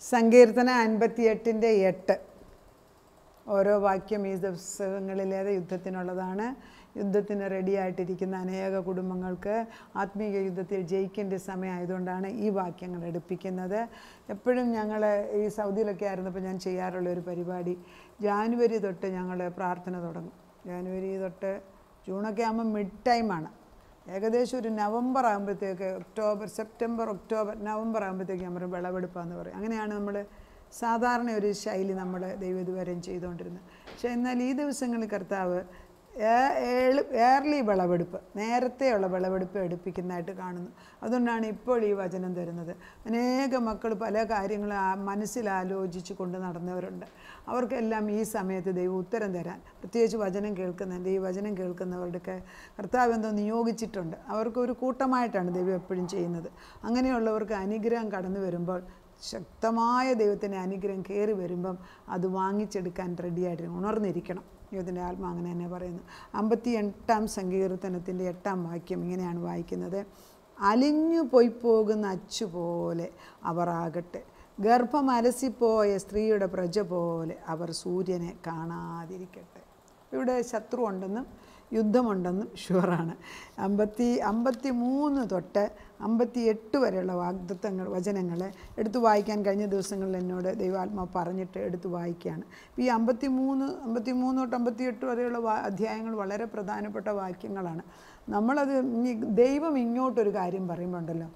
സങ്കീർത്തന അൻപത്തിയെട്ടിൻ്റെ എട്ട് ഓരോ വാക്യം ഈ ദിവസങ്ങളിലേത് യുദ്ധത്തിനുള്ളതാണ് യുദ്ധത്തിന് റെഡിയായിട്ടിരിക്കുന്ന അനേക കുടുംബങ്ങൾക്ക് ആത്മീയ യുദ്ധത്തിൽ ജയിക്കേണ്ട സമയമായതുകൊണ്ടാണ് ഈ വാക്യങ്ങൾ എടുപ്പിക്കുന്നത് എപ്പോഴും ഞങ്ങൾ ഈ സൗദിയിലൊക്കെ ആയിരുന്നപ്പോൾ ഞാൻ ചെയ്യാറുള്ള ഒരു പരിപാടി ജാനുവരി തൊട്ട് ഞങ്ങൾ പ്രാർത്ഥന തുടങ്ങും ജാനുവരി തൊട്ട് ജൂണൊക്കെ ആകുമ്പോൾ മിഡ് ടൈമാണ് ഏകദേശം ഒരു നവംബർ ആകുമ്പോഴത്തേക്ക് ഒക്ടോബർ സെപ്റ്റംബർ ഒക്ടോബർ നവംബർ ആകുമ്പോഴത്തേക്ക് നമ്മൾ വിളവെടുപ്പാന്ന് പറയും അങ്ങനെയാണ് നമ്മൾ സാധാരണ ഒരു ശൈലി നമ്മൾ ദൈവം ഇതുവരെയും ചെയ്തുകൊണ്ടിരുന്നത് പക്ഷേ എന്നാൽ ഈ ദിവസങ്ങളിൽ കർത്താവ് ഏർലി വിളവെടുപ്പ് നേരത്തെയുള്ള വിളവെടുപ്പ് എടുപ്പിക്കുന്നതായിട്ട് കാണുന്നു അതുകൊണ്ടാണ് ഇപ്പോൾ ഈ വചനം തരുന്നത് അനേക മക്കൾ പല കാര്യങ്ങളും ആ മനസ്സിൽ ആലോചിച്ച് കൊണ്ട് നടന്നവരുണ്ട് അവർക്കെല്ലാം ഈ സമയത്ത് ദൈവം ഉത്തരം തരാൻ പ്രത്യേകിച്ച് വചനം കേൾക്കുന്നുണ്ട് ഈ വചനം കേൾക്കുന്നവരുടെയൊക്കെ കർത്താവ് എന്തോ നിയോഗിച്ചിട്ടുണ്ട് അവർക്ക് ഒരു കൂട്ടമായിട്ടാണ് ദൈവം എപ്പോഴും ചെയ്യുന്നത് അങ്ങനെയുള്ളവർക്ക് അനുഗ്രഹം കടന്നു വരുമ്പോൾ ശക്തമായ ദൈവത്തിൻ്റെ അനുഗ്രഹം കയറി വരുമ്പം അത് വാങ്ങിച്ചെടുക്കാൻ റെഡിയായിട്ട് ഉണർന്നിരിക്കണം ദൈവത്തിൻ്റെ ആത്മ അങ്ങനെ തന്നെ പറയുന്നു അമ്പത്തി എട്ടാം സങ്കീർത്തനത്തിൻ്റെ എട്ടാം വാക്യം ഇങ്ങനെയാണ് വായിക്കുന്നത് അലിഞ്ഞു പോയി പോകുന്ന അച്ചു പോലെ അവർ ആകട്ടെ ഗർഭം അലസിപ്പോയ സ്ത്രീയുടെ പ്രജ പോലെ അവർ സൂര്യനെ കാണാതിരിക്കട്ടെ ഇവിടെ ശത്രു ഉണ്ടെന്നും യുദ്ധമുണ്ടെന്നും ഷുവറാണ് അമ്പത്തി അമ്പത്തി മൂന്ന് തൊട്ട് അമ്പത്തി എട്ട് വരെയുള്ള വാഗ്ദത്തങ്ങൾ വചനങ്ങൾ എടുത്തു വായിക്കാൻ കഴിഞ്ഞ ദിവസങ്ങളിൽ എന്നോട് ദൈവാത്മാ പറഞ്ഞിട്ട് എടുത്തു വായിക്കുകയാണ് ഈ അമ്പത്തി മൂന്ന് അമ്പത്തി മൂന്ന് തൊട്ട് അമ്പത്തി എട്ട് വരെയുള്ള വാ അധ്യായങ്ങൾ വളരെ പ്രധാനപ്പെട്ട വാക്യങ്ങളാണ് നമ്മളത് ഇനി ദൈവം ഇങ്ങോട്ടൊരു കാര്യം പറയുമ്പോൾ ഉണ്ടല്ലോ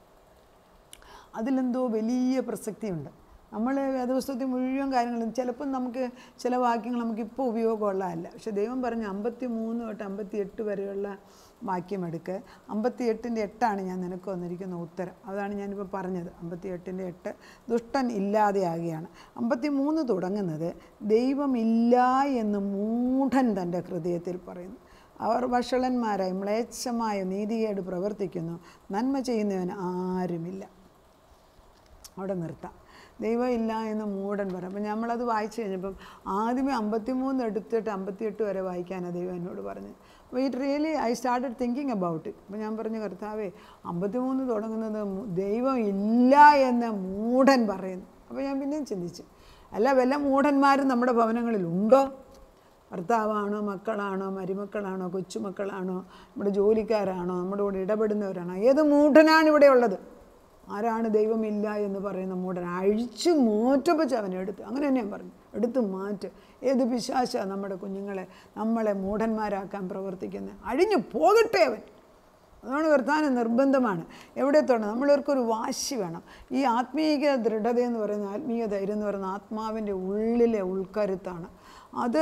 അതിലെന്തോ വലിയ പ്രസക്തിയുണ്ട് നമ്മൾ വേദപുസ്തകത്തിൽ മുഴുവൻ കാര്യങ്ങളും ചിലപ്പം നമുക്ക് ചില വാക്യങ്ങൾ നമുക്ക് ഇപ്പോൾ ഉപയോഗമുള്ളതല്ല പക്ഷെ ദൈവം പറഞ്ഞ അമ്പത്തി മൂന്ന് തൊട്ട് അമ്പത്തി എട്ട് വരെയുള്ള വാക്യം എടുക്ക് അമ്പത്തി എട്ടിൻ്റെ എട്ടാണ് ഞാൻ നിനക്ക് വന്നിരിക്കുന്ന ഉത്തരം അതാണ് ഞാനിപ്പോൾ പറഞ്ഞത് അമ്പത്തി എട്ടിൻ്റെ എട്ട് ദുഷ്ടൻ ഇല്ലാതെയാകുകയാണ് അമ്പത്തി മൂന്ന് തുടങ്ങുന്നത് ദൈവമില്ല എന്ന് മൂഢൻ തൻ്റെ ഹൃദയത്തിൽ പറയുന്നു അവർ വഷളന്മാരായി മ്ലേച്ഛമായ നീതികേട് പ്രവർത്തിക്കുന്നു നന്മ ചെയ്യുന്നവൻ ആരുമില്ല അവിടെ നിർത്താം ദൈവം ഇല്ല എന്ന് മൂടൻ പറയും അപ്പം നമ്മളത് വായിച്ചു കഴിഞ്ഞപ്പം ആദ്യമേ അമ്പത്തിമൂന്ന് എടുത്തിട്ട് അമ്പത്തിയെട്ട് വരെ വായിക്കാനാണ് ദൈവം എന്നോട് പറഞ്ഞത് അപ്പോൾ it really I started thinking about it അപ്പോൾ ഞാൻ പറഞ്ഞു കർത്താവേ അമ്പത്തിമൂന്ന് തുടങ്ങുന്നത് ദൈവം ഇല്ല എന്ന് മൂടൻ പറയുന്നു അപ്പോൾ ഞാൻ പിന്നെയും ചിന്തിച്ചു അല്ല വല്ല മൂടന്മാരും നമ്മുടെ ഭവനങ്ങളിൽ ഉണ്ടോ ഭർത്താവാണോ മക്കളാണോ മരുമക്കളാണോ കൊച്ചുമക്കളാണോ നമ്മുടെ ജോലിക്കാരാണോ നമ്മുടെ കൂടെ ഇടപെടുന്നവരാണോ ഏത് മൂഢനാണ് ഇവിടെ ഉള്ളത് ആരാണ് ദൈവമില്ല എന്ന് പറയുന്ന മൂടൻ അഴിച്ചു മോറ്റപ്പച്ച് അവനെ എടുത്ത് അങ്ങനെ തന്നെ ഞാൻ പറഞ്ഞു എടുത്ത് മാറ്റ് ഏത് പിശാശ നമ്മുടെ കുഞ്ഞുങ്ങളെ നമ്മളെ മൂഢന്മാരാക്കാൻ പ്രവർത്തിക്കുന്നത് അഴിഞ്ഞു പോകട്ടെ അവൻ അതാണ് വർത്താനം നിർബന്ധമാണ് എവിടെ തൊടണം നമ്മളിവർക്കൊരു വാശി വേണം ഈ ആത്മീയ ദൃഢത എന്ന് പറയുന്ന ആത്മീയ ധൈര്യം എന്ന് പറയുന്ന ആത്മാവിൻ്റെ ഉള്ളിലെ ഉൾക്കരുത്താണ് അത്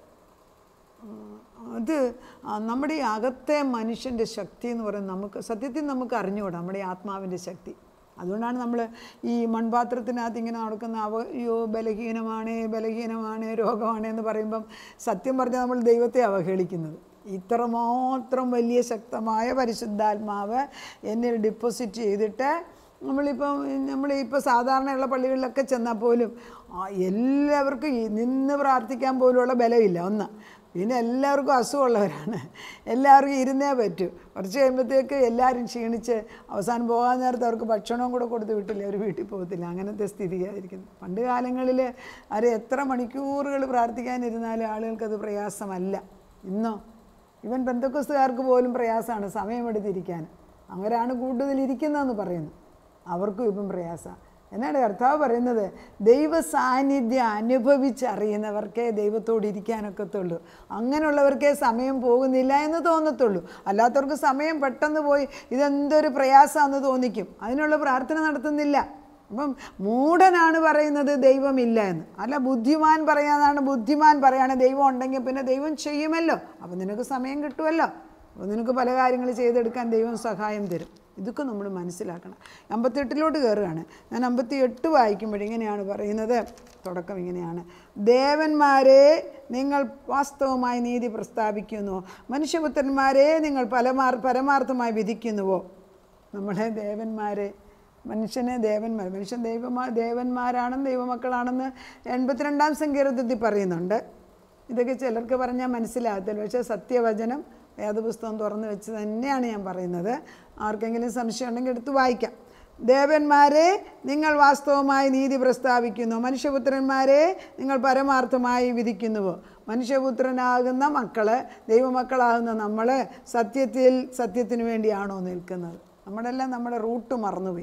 അത് നമ്മുടെ ഈ അകത്തെ മനുഷ്യൻ്റെ ശക്തി എന്ന് പറയുന്നത് നമുക്ക് സത്യത്തിൽ നമുക്ക് അറിഞ്ഞുകൂടാ നമ്മുടെ ഈ ആത്മാവിൻ്റെ ശക്തി അതുകൊണ്ടാണ് നമ്മൾ ഈ മൺപാത്രത്തിനകത്ത് ഇങ്ങനെ നടക്കുന്ന അവ അയ്യോ ബലഹീനമാണ് ബലഹീനമാണ് രോഗമാണ് എന്ന് പറയുമ്പം സത്യം പറഞ്ഞാൽ നമ്മൾ ദൈവത്തെ അവഹേളിക്കുന്നത് ഇത്രമാത്രം വലിയ ശക്തമായ പരിശുദ്ധാത്മാവ് എന്നിൽ ഡിപ്പോസിറ്റ് ചെയ്തിട്ട് നമ്മളിപ്പം നമ്മളിപ്പോൾ സാധാരണയുള്ള പള്ളികളിലൊക്കെ ചെന്നാൽ പോലും എല്ലാവർക്കും നിന്ന് പ്രാർത്ഥിക്കാൻ പോലുമുള്ള ബലമില്ല ഒന്ന് പിന്നെ എല്ലാവർക്കും അസുഖമുള്ളവരാണ് എല്ലാവർക്കും ഇരുന്നേ പറ്റൂ കുറച്ച് കഴിയുമ്പോഴത്തേക്ക് എല്ലാവരും ക്ഷീണിച്ച് അവസാനം പോകാൻ നേരത്ത് അവർക്ക് ഭക്ഷണവും കൂടെ കൊടുത്ത് വിട്ടില്ല അവർ വീട്ടിൽ പോകത്തില്ല അങ്ങനത്തെ സ്ഥിതിയായിരിക്കുന്നു പണ്ട് കാലങ്ങളിൽ അവർ എത്ര മണിക്കൂറുകൾ പ്രാർത്ഥിക്കാനിരുന്നാലും ആളുകൾക്കത് പ്രയാസമല്ല ഇന്നോ ഇവൻ ബന്ധുക്കസ്തുകാർക്ക് പോലും പ്രയാസമാണ് സമയമെടുത്തിരിക്കാൻ അവരാണ് കൂടുതൽ ഇരിക്കുന്നതെന്ന് പറയുന്നു അവർക്കും ഇപ്പം പ്രയാസമാണ് എന്നാണ് കർത്താവ് പറയുന്നത് ദൈവ സാന്നിധ്യം അനുഭവിച്ചറിയുന്നവർക്കേ ദൈവത്തോട് ഇരിക്കാനൊക്കത്തുള്ളൂ അങ്ങനെയുള്ളവർക്കേ സമയം പോകുന്നില്ല എന്ന് തോന്നത്തുള്ളൂ അല്ലാത്തവർക്ക് സമയം പെട്ടെന്ന് പോയി ഇതെന്തൊരു പ്രയാസമാണെന്ന് തോന്നിക്കും അതിനുള്ള പ്രാർത്ഥന നടത്തുന്നില്ല അപ്പം മൂഢനാണ് പറയുന്നത് ദൈവമില്ല എന്ന് അല്ല ബുദ്ധിമാൻ പറയാനാണ് ബുദ്ധിമാൻ പറയാണ് ദൈവം ഉണ്ടെങ്കിൽ പിന്നെ ദൈവം ചെയ്യുമല്ലോ അപ്പം നിനക്ക് സമയം കിട്ടുമല്ലോ അപ്പോൾ നിനക്ക് പല കാര്യങ്ങൾ ചെയ്തെടുക്കാൻ ദൈവം സഹായം തരും ഇതൊക്കെ നമ്മൾ മനസ്സിലാക്കണം അമ്പത്തെട്ടിലോട്ട് കയറുകയാണ് ഞാൻ അമ്പത്തി എട്ട് വായിക്കുമ്പോൾ ഇങ്ങനെയാണ് പറയുന്നത് തുടക്കം ഇങ്ങനെയാണ് ദേവന്മാരെ നിങ്ങൾ വാസ്തവമായി നീതി പ്രസ്താവിക്കുന്നു മനുഷ്യപുത്രന്മാരെ നിങ്ങൾ പലമാർ പരമാർത്ഥമായി വിധിക്കുന്നുവോ നമ്മളെ ദേവന്മാരെ മനുഷ്യനെ ദേവന്മാർ മനുഷ്യൻ ദൈവമാ ദേവന്മാരാണെന്ന് ദൈവമക്കളാണെന്ന് എൺപത്തിരണ്ടാം സങ്കീർത്തത്തിൽ പറയുന്നുണ്ട് ഇതൊക്കെ ചിലർക്ക് പറഞ്ഞാൽ മനസ്സിലാകത്തില്ല പക്ഷേ സത്യവചനം വേദപുസ്തകം തുറന്ന് വെച്ച് തന്നെയാണ് ഞാൻ പറയുന്നത് ആർക്കെങ്കിലും സംശയം ഉണ്ടെങ്കിൽ എടുത്ത് വായിക്കാം ദേവന്മാരെ നിങ്ങൾ വാസ്തവമായി നീതി പ്രസ്താവിക്കുന്നു മനുഷ്യപുത്രന്മാരെ നിങ്ങൾ പരമാർത്ഥമായി വിധിക്കുന്നുവോ മനുഷ്യപുത്രനാകുന്ന മക്കള് ദൈവമക്കളാകുന്ന നമ്മൾ സത്യത്തിൽ സത്യത്തിന് വേണ്ടിയാണോ നിൽക്കുന്നത് നമ്മളെല്ലാം നമ്മുടെ റൂട്ട് മറന്നുപോയി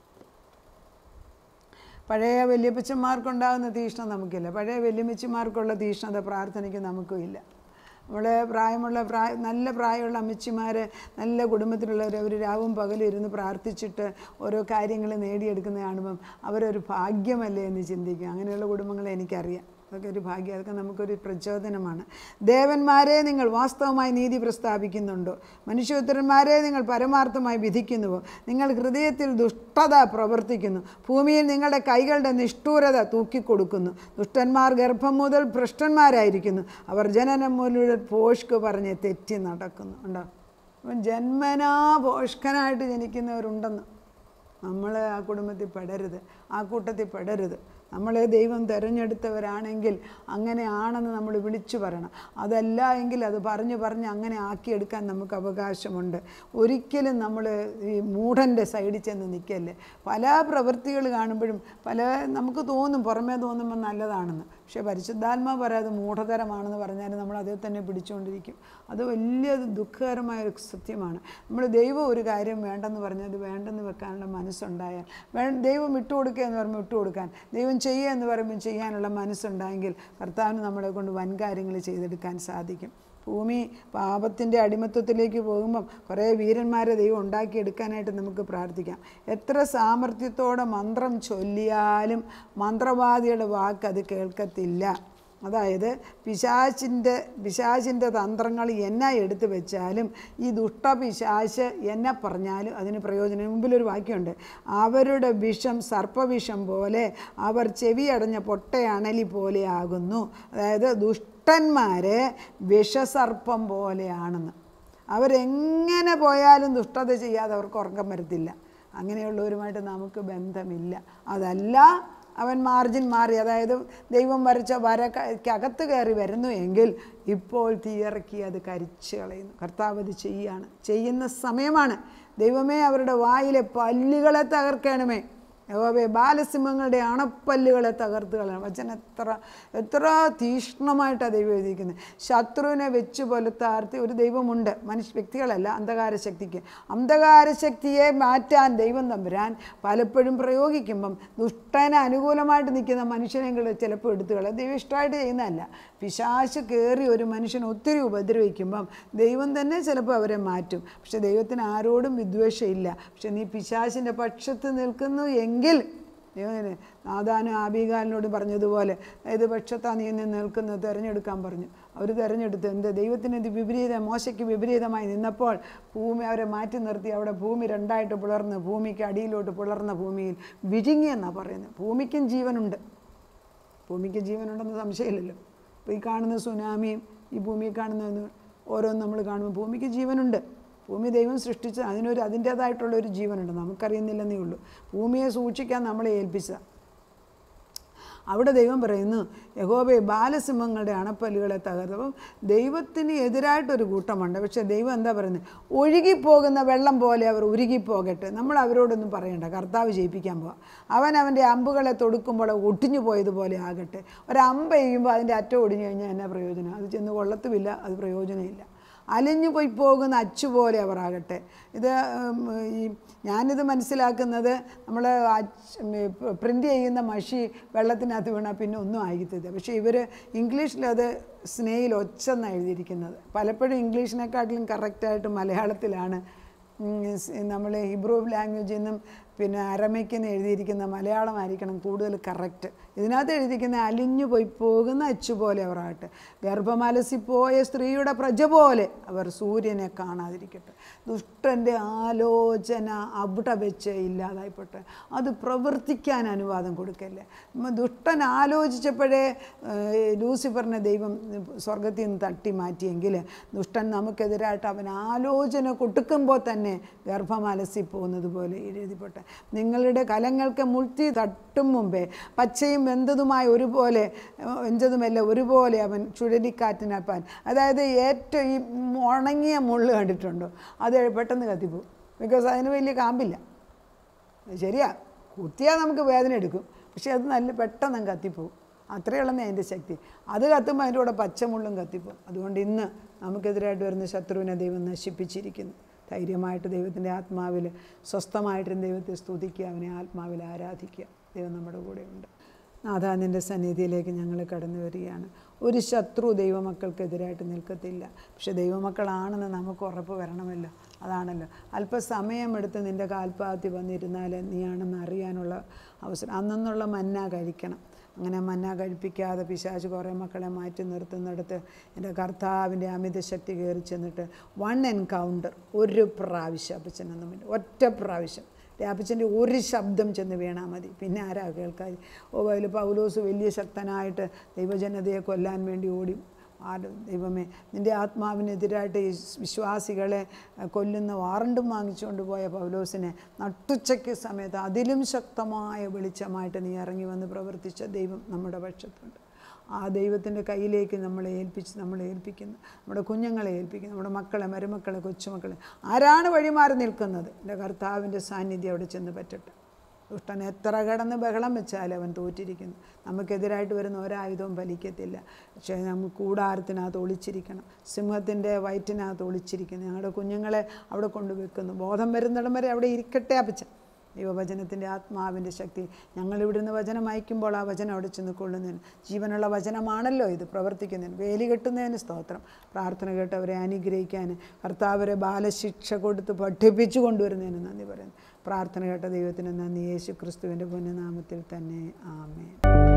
പഴയ വല്യപ്പച്ചന്മാർക്കുണ്ടാകുന്ന തീഷ്ണത നമുക്കില്ല പഴയ വല്യമ്മച്ചിമാർക്കുള്ള തീഷ്ണത പ്രാർത്ഥനയ്ക്ക് നമുക്കും ഇല്ല നമ്മുടെ പ്രായമുള്ള പ്രായ നല്ല പ്രായമുള്ള അമ്മച്ചിമാർ നല്ല കുടുംബത്തിലുള്ളവർ അവർ രാവും പകലും ഇരുന്ന് പ്രാർത്ഥിച്ചിട്ട് ഓരോ കാര്യങ്ങൾ നേടിയെടുക്കുന്ന കാണുമ്പം അവരൊരു ഭാഗ്യമല്ലേ എന്ന് ചിന്തിക്കും അങ്ങനെയുള്ള കുടുംബങ്ങളെ എനിക്കറിയാം അതൊക്കെ ഒരു ഭാഗ്യം അതൊക്കെ നമുക്കൊരു പ്രചോദനമാണ് ദേവന്മാരെ നിങ്ങൾ വാസ്തവമായി നീതി പ്രസ്താവിക്കുന്നുണ്ടോ മനുഷ്യോത്തരന്മാരെ നിങ്ങൾ പരമാർത്ഥമായി വിധിക്കുന്നുവോ നിങ്ങൾ ഹൃദയത്തിൽ ദുഷ്ടത പ്രവർത്തിക്കുന്നു ഭൂമിയിൽ നിങ്ങളുടെ കൈകളുടെ നിഷ്ഠൂരത തൂക്കിക്കൊടുക്കുന്നു ദുഷ്ടന്മാർ ഗർഭം മുതൽ ഭ്രഷ്ടന്മാരായിരിക്കുന്നു അവർ ജനനം മുതൽ പോഷ്ക്ക് പറഞ്ഞ് തെറ്റി നടക്കുന്നു ഉണ്ടോ അപ്പം ജന്മനാ പോഷ്കനായിട്ട് ജനിക്കുന്നവരുണ്ടെന്ന് നമ്മൾ ആ കുടുംബത്തിൽ പെടരുത് ആ കൂട്ടത്തിൽ പെടരുത് നമ്മളെ ദൈവം തിരഞ്ഞെടുത്തവരാണെങ്കിൽ അങ്ങനെയാണെന്ന് നമ്മൾ വിളിച്ചു പറയണം അതല്ല എങ്കിൽ അത് പറഞ്ഞ് പറഞ്ഞ് അങ്ങനെ ആക്കിയെടുക്കാൻ നമുക്ക് അവകാശമുണ്ട് ഒരിക്കലും നമ്മൾ ഈ മൂഢൻ്റെ സൈഡിൽ ചെന്ന് നിൽക്കല്ലേ പല പ്രവൃത്തികൾ കാണുമ്പോഴും പല നമുക്ക് തോന്നും പുറമേ തോന്നുമ്പോൾ നല്ലതാണെന്ന് പക്ഷേ പരിശുദ്ധാത്മാ പറയാതെ മൂഢതരമാണെന്ന് പറഞ്ഞാൽ നമ്മൾ അതേ തന്നെ പിടിച്ചുകൊണ്ടിരിക്കും അത് വലിയ ദുഃഖകരമായ ഒരു സത്യമാണ് നമ്മൾ ദൈവം ഒരു കാര്യം വേണ്ടെന്ന് പറഞ്ഞാൽ അത് വേണ്ടെന്ന് വെക്കാനുള്ള മനസ്സുണ്ടായാൽ വേ ദൈവം വിട്ടുകൊടുക്കുക എന്ന് പറയുമ്പോൾ വിട്ടുകൊടുക്കാൻ ദൈവം ചെയ്യുക എന്ന് പറയുമ്പോൾ ചെയ്യാനുള്ള മനസ്സുണ്ടായെങ്കിൽ കർത്താവിന് നമ്മളെ കൊണ്ട് വൻ കാര്യങ്ങൾ ചെയ്തെടുക്കാൻ സാധിക്കും ഭൂമി പാപത്തിൻ്റെ അടിമത്വത്തിലേക്ക് പോകുമ്പം കുറേ വീരന്മാരെ ദൈവം ഉണ്ടാക്കിയെടുക്കാനായിട്ട് നമുക്ക് പ്രാർത്ഥിക്കാം എത്ര സാമർഥ്യത്തോടെ മന്ത്രം ചൊല്ലിയാലും മന്ത്രവാദിയുടെ വാക്ക് അത് കേൾക്കത്തില്ല അതായത് പിശാചിൻ്റെ പിശാചിൻ്റെ തന്ത്രങ്ങൾ എന്നെ എടുത്തു വെച്ചാലും ഈ ദുഷ്ടപിശാശ് എന്നെ പറഞ്ഞാലും അതിന് പ്രയോജനം മുമ്പിലൊരു വാക്യമുണ്ട് അവരുടെ വിഷം സർപ്പവിഷം പോലെ അവർ ചെവിയടഞ്ഞ പൊട്ടയണലി പോലെ ആകുന്നു അതായത് ദുഷ്ടന്മാരെ വിഷസർപ്പം പോലെയാണെന്ന് അവരെങ്ങനെ പോയാലും ദുഷ്ടത ചെയ്യാതെ അവർക്ക് ഉറക്കം വരത്തില്ല അങ്ങനെയുള്ളവരുമായിട്ട് നമുക്ക് ബന്ധമില്ല അതല്ല അവൻ മാർജിൻ മാറി അതായത് ദൈവം വരച്ച വരക്കകത്ത് കയറി വരുന്നു എങ്കിൽ ഇപ്പോൾ തീയിറക്കി അത് കരിച്ചു കളയുന്നു കർത്താവ് അത് ചെയ്യാണ് ചെയ്യുന്ന സമയമാണ് ദൈവമേ അവരുടെ വായിലെ പല്ലുകളെ തകർക്കണമേ യഹോവേ ബാലസിംഹങ്ങളുടെ അണപ്പല്ലുകളെ തകർത്ത് കളയണം വചനം എത്ര എത്ര തീഷ്ണമായിട്ടാണ് ദൈവം എഴുതിയിരിക്കുന്നത് ശത്രുവിനെ വെച്ച് പുലത്താർത്തി ഒരു ദൈവമുണ്ട് മനുഷ്യ വ്യക്തികളല്ല അന്ധകാര ശക്തിക്ക് അന്ധകാര ശക്തിയെ മാറ്റാൻ ദൈവം തമ്പുരാൻ പലപ്പോഴും പ്രയോഗിക്കുമ്പം ദുഷ്ടന് അനുകൂലമായിട്ട് നിൽക്കുന്ന മനുഷ്യനെങ്കിൽ ചിലപ്പോൾ എടുത്തു കളയും ദൈവം ഇഷ്ടമായിട്ട് ചെയ്യുന്നതല്ല പിശാശ് കയറി ഒരു മനുഷ്യനെ ഒത്തിരി ഉപദ്രവിക്കുമ്പം ദൈവം തന്നെ ചിലപ്പോൾ അവരെ മാറ്റും പക്ഷെ ദൈവത്തിന് ആരോടും വിദ്വേഷമില്ല പക്ഷെ നീ പിശാശിൻ്റെ പക്ഷത്ത് നിൽക്കുന്നു എങ്കിൽ ദൈവം നാദാനും ആബികാലിനോട് പറഞ്ഞതുപോലെ ഏത് പക്ഷത്താണ് നീ ഇന്ന് നിൽക്കുന്നത് തിരഞ്ഞെടുക്കാൻ പറഞ്ഞു അവർ തിരഞ്ഞെടുത്തു എന്ത് ദൈവത്തിന് ഇത് വിപരീത മോശയ്ക്ക് വിപരീതമായി നിന്നപ്പോൾ ഭൂമി അവരെ മാറ്റി നിർത്തി അവിടെ ഭൂമി രണ്ടായിട്ട് പിളർന്ന് ഭൂമിക്ക് അടിയിലോട്ട് പിളർന്ന ഭൂമിയിൽ വിഴുങ്ങിയെന്നാണ് പറയുന്നത് ഭൂമിക്കും ജീവനുണ്ട് ഭൂമിക്ക് ജീവനുണ്ടെന്ന് സംശയമില്ലല്ലോ അപ്പോൾ ഈ കാണുന്ന സുനാമിയും ഈ ഭൂമിയിൽ കാണുന്ന ഓരോന്നും നമ്മൾ കാണുമ്പോൾ ഭൂമിക്ക് ജീവനുണ്ട് ഭൂമി ദൈവം സൃഷ്ടിച്ച അതിനൊരു അതിൻ്റേതായിട്ടുള്ള ഒരു ജീവനുണ്ട് നമുക്കറിയുന്നില്ലെന്നേ ഉള്ളൂ ഭൂമിയെ സൂക്ഷിക്കാൻ നമ്മളെ ഏൽപ്പിച്ചതാണ് അവിടെ ദൈവം പറയുന്നു യഹോബെ ബാലസിംഹങ്ങളുടെ അണപ്പല്ലുകളെ തകർത്ത് അപ്പം ദൈവത്തിന് എതിരായിട്ടൊരു കൂട്ടമുണ്ട് പക്ഷേ ദൈവം എന്താ പറയുന്നത് ഒഴുകിപ്പോകുന്ന വെള്ളം പോലെ അവർ ഉരുകിപ്പോകട്ടെ നമ്മൾ അവരോടൊന്നും പറയണ്ട കർത്താവ് ജയിപ്പിക്കാൻ പോവാം അവൻ അവൻ്റെ അമ്പുകളെ തൊടുക്കുമ്പോൾ ഒട്ടിഞ്ഞു പോയതുപോലെ ആകട്ടെ ഒരമ്പ് ചെയ്യുമ്പോൾ അതിൻ്റെ അറ്റം ഒടിഞ്ഞു കഴിഞ്ഞാൽ എന്നാ പ്രയോജനം അത് ചെന്ന് കൊള്ളത്തുമില്ല അത് പ്രയോജനമില്ല അലിഞ്ഞു പോയി പോകുന്ന അച്ചു പോലെ അവർ ആകട്ടെ ഇത് ഉം, ഈ ഞാനിത് മനസ്സിലാക്കുന്നത് നമ്മൾ പ്രിൻ്റ് ചെയ്യുന്ന മഷി വെള്ളത്തിനകത്ത് വീണാൽ പിന്നെ ഒന്നും ആയിത്തില്ല പക്ഷേ ഇവർ ഇംഗ്ലീഷിലത് സ്നേഹിൽ ഒച്ചെന്നാണ് എഴുതിയിരിക്കുന്നത് പലപ്പോഴും ഇംഗ്ലീഷിനെക്കാട്ടിലും കറക്റ്റായിട്ട് മലയാളത്തിലാണ് നമ്മൾ ഹിബ്രു ലാംഗ്വേജിൽ നിന്നും പിന്നെ അരമയ്ക്കെന്ന് എഴുതിയിരിക്കുന്ന മലയാളമായിരിക്കണം കൂടുതൽ കറക്റ്റ് ഇതിനകത്ത് എഴുതിയിരിക്കുന്ന അലിഞ്ഞു പോയി പോകുന്ന അച്ചു പോലെ അവർ ആകട്ടെ ഗർഭമലസിപ്പോയ സ്ത്രീയുടെ പ്രജ പോലെ അവർ സൂര്യനെ കാണാതിരിക്കട്ടെ ദുഷ്ടൻ്റെ ആലോചന അവിടെ വെച്ച് ഇല്ലാതായിപ്പോട്ടെ അത് പ്രവർത്തിക്കാൻ അനുവാദം കൊടുക്കല്ലേ ഉം, ദുഷ്ടൻ ആലോചിച്ചപ്പോഴേ ഏഹ്, ലൂസിഫറിനെ ദൈവം സ്വർഗത്തിൽ നിന്ന് തട്ടി മാറ്റിയെങ്കിൽ ദുഷ്ടൻ നമുക്കെതിരായിട്ട് അവൻ ആലോചന കൊടുക്കുമ്പോൾ തന്നെ ഗർഭം അലസി പോകുന്നത് പോലെ എഴുതിപ്പോട്ടെ നിങ്ങളുടെ കലങ്ങൾക്ക് മുൾത്തി തട്ടും മുമ്പേ പച്ചയും വെന്തതുമായ ഒരുപോലെ ഏഹ്, വെന്തതുമല്ല ഒരുപോലെ അവൻ ചുഴലിക്കാറ്റിനപ്പാൻ അതായത് ഏറ്റവും ഈ ഉണങ്ങിയ മുള്ള് കണ്ടിട്ടുണ്ടോ അത് പെട്ടെന്ന് കത്തിപ്പോവും ബിക്കോസ് അതിന് വലിയ കാമ്പില്ല ശരിയാ കുത്തിയാൽ നമുക്ക് വേദന എടുക്കും പക്ഷേ അത് നല്ല പെട്ടെന്ന് അങ്ങ് കത്തിപ്പോവും അത്രയുള്ളതേ അതിൻ്റെ ശക്തി അത് കത്തുമ്പോൾ അതിൻ്റെ കൂടെ പച്ചമുള്ളും കത്തിപ്പോവും അതുകൊണ്ട് ഇന്ന് നമുക്കെതിരായിട്ട് വരുന്ന ശത്രുവിനെ ദൈവം നശിപ്പിച്ചിരിക്കുന്നു ധൈര്യമായിട്ട് ദൈവത്തിൻ്റെ ആത്മാവിൽ സ്വസ്ഥമായിട്ടും ദൈവത്തെ സ്തുതിക്കുക അവനെ ആത്മാവിൽ ആരാധിക്കുക ദൈവം നമ്മുടെ കൂടെയുണ്ട് നാഥാ നിൻ്റെ സന്നിധിയിലേക്ക് ഞങ്ങൾ കടന്നു വരികയാണ് ഒരു ശത്രു ദൈവമക്കൾക്കെതിരായിട്ട് നിൽക്കത്തില്ല പക്ഷെ ദൈവമക്കളാണെന്ന് നമുക്ക് ഉറപ്പ് വരണമല്ലോ അതാണല്ലോ അല്പസമയമെടുത്ത് നിൻ്റെ കാൽപ്പാത്തി വന്നിരുന്നാൽ നീയാണെന്ന് അറിയാനുള്ള അവസരം അന്നുള്ള മന്ന കഴിക്കണം അങ്ങനെ മന്ന കഴിപ്പിക്കാതെ പിശാച് കുറേ മക്കളെ മാറ്റി നിർത്തുന്നിടത്ത് എൻ്റെ കർത്താവിൻ്റെ അമിത ശക്തി കയറി ചെന്നിട്ട് വൺ എൻകൗണ്ടർ ഒരു പ്രാവശ്യം അപ്പച്ചനൊന്നും പിന്നെ ഒറ്റ പ്രാവശ്യം രാപ്പച്ചൻ്റെ ഒരു ശബ്ദം ചെന്ന് വീണാൽ മതി പിന്നെ ആരാ കേൾക്കാൻ ഓ അതിൽ പൗലോസ് വലിയ ശക്തനായിട്ട് ദൈവജനതയെ കൊല്ലാൻ വേണ്ടി ഓടി ആര് ദൈവമേ നിൻ്റെ ആത്മാവിനെതിരായിട്ട് ഈ വിശ്വാസികളെ അഹ്, കൊല്ലുന്ന വാറണ്ടും വാങ്ങിച്ചുകൊണ്ട് പോയ പൗലോസിനെ നട്ടുച്ചയ്ക്ക് സമയത്ത് അതിലും ശക്തമായ വെളിച്ചമായിട്ട് നീ ഇറങ്ങി വന്ന് പ്രവർത്തിച്ച ദൈവം നമ്മുടെ പക്ഷത്തുണ്ട് ആ ദൈവത്തിൻ്റെ കയ്യിലേക്ക് നമ്മളെ ഏൽപ്പിച്ച് നമ്മളെ ഏൽപ്പിക്കുന്നു നമ്മുടെ കുഞ്ഞുങ്ങളെ ഏൽപ്പിക്കുന്നു നമ്മുടെ മക്കളെ മരുമക്കളെ കൊച്ചുമക്കളെ ആരാണ് വഴിമാറി നിൽക്കുന്നത് എൻ്റെ കർത്താവിൻ്റെ സാന്നിധ്യം അവിടെ ചെന്ന് പറ്റട്ടെ ദുഷ്ടൻ എത്ര കിടന്ന് ബഹളം വെച്ചാലും അവൻ തോറ്റിരിക്കുന്നു നമുക്കെതിരായിട്ട് വരുന്ന ഒരായുധവും ഫലിക്കത്തില്ല പക്ഷേ നമുക്ക് കൂടാരത്തിനകത്ത് ഒളിച്ചിരിക്കണം സിംഹത്തിൻ്റെ വയറ്റിനകത്ത് ഒളിച്ചിരിക്കുന്നു ഞങ്ങളുടെ കുഞ്ഞുങ്ങളെ അവിടെ കൊണ്ടുവെക്കുന്നു ബോധം വരുന്നിടം വരെ അവിടെ ഇരിക്കട്ടെ അപ്പച്ച ദൈവവചനത്തിൻ്റെ ആത്മാവിൻ്റെ ശക്തി ഞങ്ങൾ ഇവിടുന്ന് വചനം അയക്കുമ്പോൾ ആ വചനം അവിടെ ചെന്ന് കൊള്ളുന്നതിന് ജീവനുള്ള വചനമാണല്ലോ ഇത് പ്രവർത്തിക്കുന്നതിന് വേലി കെട്ടുന്നതിന് സ്തോത്രം പ്രാർത്ഥന കേട്ടവരെ അനുഗ്രഹിക്കാൻ കർത്താവരെ ബാലശിക്ഷ കൊടുത്ത് പഠിപ്പിച്ചു കൊണ്ടുവരുന്നതിന് നന്ദി പറയുന്നു പ്രാർത്ഥന കേട്ട ദൈവത്തിന് നന്ദി യേശു ക്രിസ്തുവിൻ്റെ പുണ്യനാമത്തിൽ തന്നെ ആമേ